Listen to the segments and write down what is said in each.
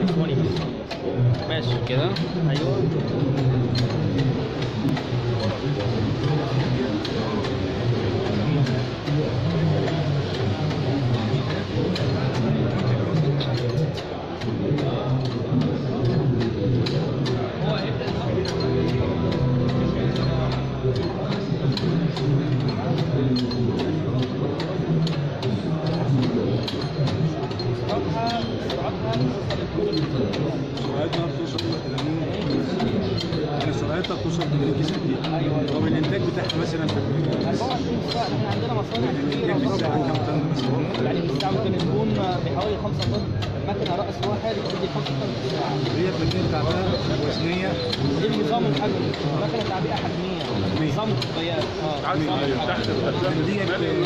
كاليفورنيا ماشي كده ايوه سرعتها سرعتها سرعتها بتوصل ل 80 يعني سرعتها بتوصل ل 60 ايوه طب الانتاج بتاعها مثلا في 24 ساعة احنا عندنا مصانع كبيرة الانتاج في الساعه كام طن مثلا؟ يعني في الساعة ممكن تكون بحوالي 5 طن مكنة رأس واحد بتدي 5 طن في الساعة هي بتدين تعبانه وزنيه دي نظام الحجم مكنة تعبئة حجمية نظام الكوبايات اه نظام الحجم دي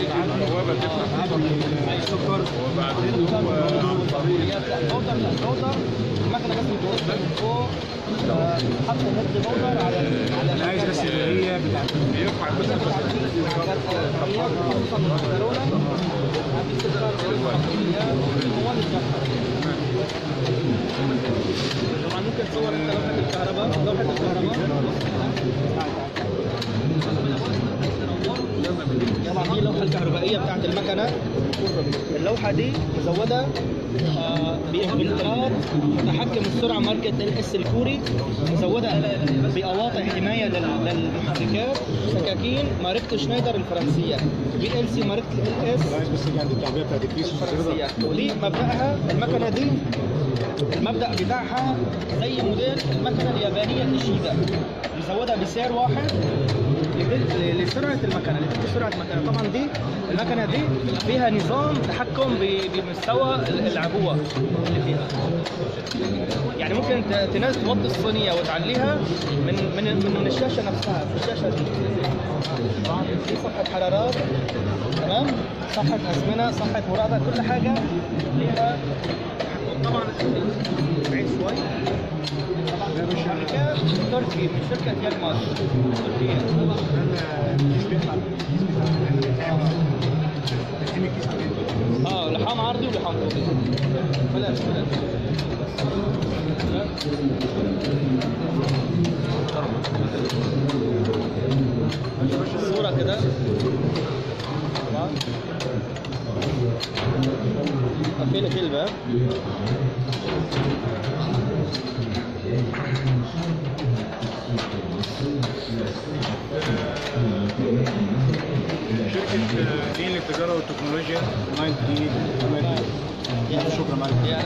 بتعدي السكر البودر لا البودر المكنة بس بتوصل من فوق آه، حط هيد بودر على ال- على انا عايز بس اللي هي بتاعت حاجات حقيقية خصوصا من الكورونا هذه السكر حقيقية مواد الجافة طبعا ممكن تصور انت لوحة الكهرباء لوحة الكهرباء طبعا دي اللوحة الكهربائية بتاعت المكنة اللوحة دي مزودة آه، بإنقراض متحكم السرعة ماركة ال اس الكوري مزودة بقواطع حماية لل- للمحركات سكاكين ماركة شنايدر الفرنسية بي ال سي ماركة ال اس عايز بس اللي عند التعبئه بتاعت الكيس الفرنسية ودي مبدأها المكنة دي المبدأ بتاعها زي موديل المكنة اليابانية الإشيدا مزودة بسعر واحد لتد- لسرعة المكنة لتدي سرعة المكنة طبعا دي المكنة دي فيها نظام تحكم ب- بمستوى العبوة اللي فيها يعني ممكن ت- تنزل توطي الصينية وتعليها من من من الشاشة نفسها في الشاشة دي في صفحة حرارات تمام صفحة أزمنة صفحة مرادة كل حاجة ليها تحكم. طبعا بعيد شوي طبعا شركة تركي من شركة يلماس تركيا الكيس بيطلع تقديم الكيس بيطلع. اه لحام عرضي ولحام طولي بلاش بلاش الصورة كده طبعا قفل في الباب شركه دين للتجاره والتكنولوجيا 9 دي يعني شكرا معلم يعني